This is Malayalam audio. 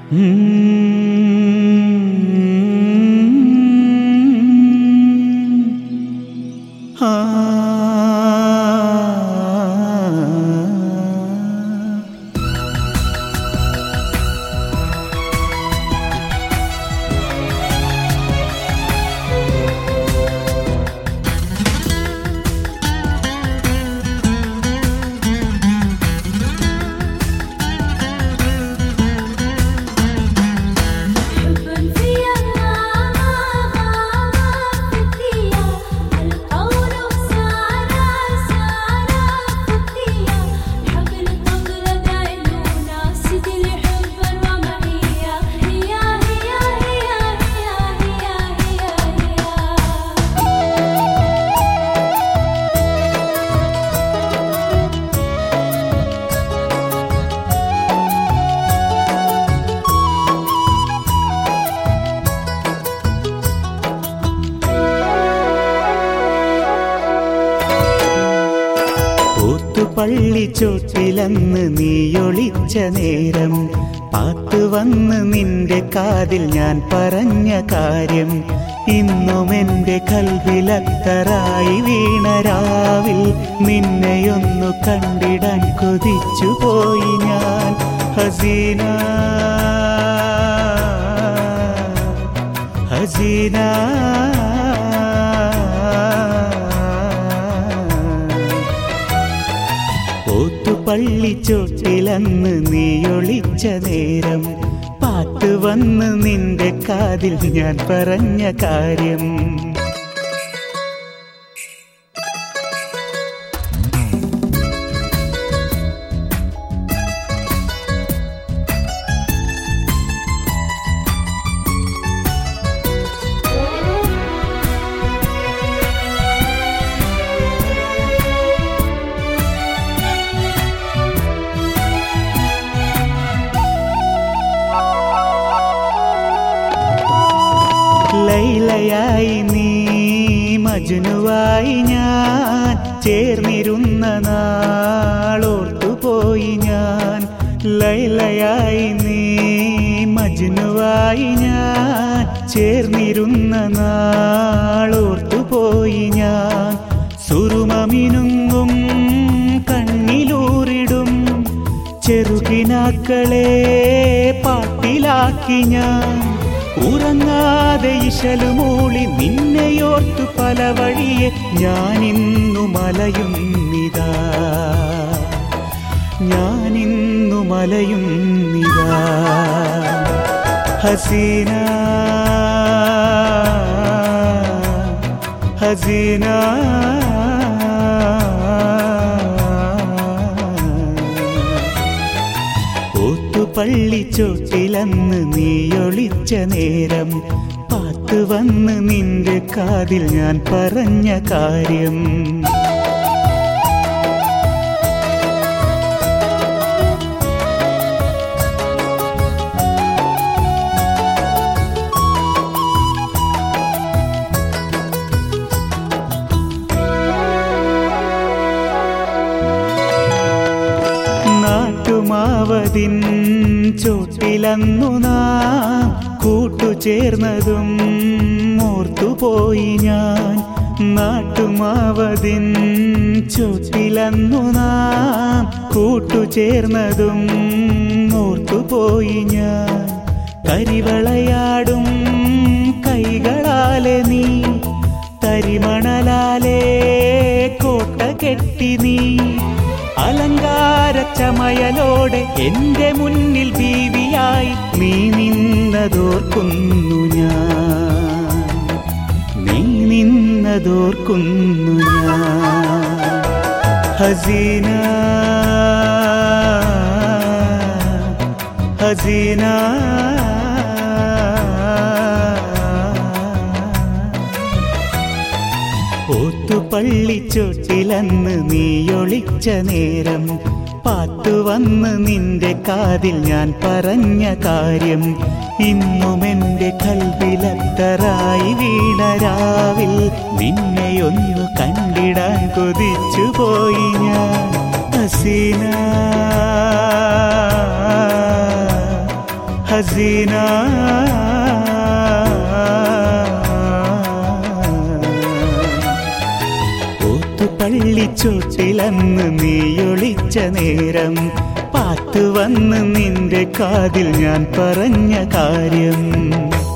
حبا في الله فتيا القول سارا سارا فتيا حبل النظرة دايلونا سيدي الحب ومعيا هي هي هي هي هي هي هي ഓത്തുപള്ളി ചോട്ടിലന്ന് നീയൊളിച്ച നേരം പാത്തു വന്ന് നിന്റെ കാതിൽ ഞാൻ പറഞ്ഞ കാര്യം ഇന്നും എന്റെ കൽവിലത്തറായി വീണ രാവിൽ നിന്നെയൊന്നു കണ്ടിടാൻ കൊതിച്ചു പോയി ഞാൻ ഹസീന ഹസീന ഓത്തുപള്ളി ചോട്ടിലന്ന് നീയൊളിച്ച നേരം പാട്ട് വന്ന് നിന്റെ കാതിൽ ഞാൻ പറഞ്ഞ കാര്യം ലൈലയായി നീ മജുനുവായി ഞാൻ ചേർന്നിരുന്ന നാളോർത്തുപോയി ഞാൻ ലൈലയായി നീ മജുനുവായി ഞാൻ ചേർന്നിരുന്ന നാളോർത്തുപോയി ഞാൻ സുറുമമിനുങ്ങും കണ്ണിലൂറിടും ചെറുകിനാക്കളെ പാട്ടിലാക്കി ഞാൻ ഉറങ്ങാതെ ഇശലുമൂളി നിന്നെയോർത്തു പല വഴിയെ ഞാനിന്നു മലയുന്നിതാ ഞാനിന്നു മലയുന്നിതാ ഹസീന ഹസീന ഓത്തുപള്ളി ചോട്ടിലന്ന് നീയൊളിച്ച നേരം പാത്ത് വന്ന് നിന്റെ കാതിൽ ഞാൻ പറഞ്ഞ കാര്യം നാട്ടുമാവതിൻ ചോട്ടിലന്നു നാം കൂട്ടുചേർന്നതും ഓർത്തുപോയി ഞാൻ നാട്ടുമാവതിൻ ചോട്ടിലന്നു നാം കൂട്ടുചേർന്നതും ഓർത്തുപോയി ഞാൻ കരിവളയാടും കൈകളാലെ നീ തരിമണലാലേ കോട്ട കെട്ടി നീ അലങ്കാര ചമയലോടെ എന്റെ മുന്നിൽ ബീവിയായി നീ നിന്നതോർക്കുന്നു ഞാൻ നീ നിന്നതോർക്കുന്നു ഞാൻ ഹസീന ഹസീന ഓത്തുപള്ളി ചോട്ടിലന്ന് നീയൊളിച്ച നേരം പാത്തു വന്ന് നിന്റെ കാതിൽ ഞാൻ പറഞ്ഞ കാര്യം ഇന്നും എന്റെ കൽവിലത്തറായി വീണ രാവിൽ നിന്നെയൊന്നു കണ്ടിടാൻ കൊതിച്ചു പോയി ഞാൻ ഹസീന ഹസീന ഓത്തുപള്ളിച്ചോട്ടിലന്ന് നീയൊളിച്ച നേരം പാത്തു വന്ന് നിന്റെ കാതിൽ ഞാൻ പറഞ്ഞ കാര്യം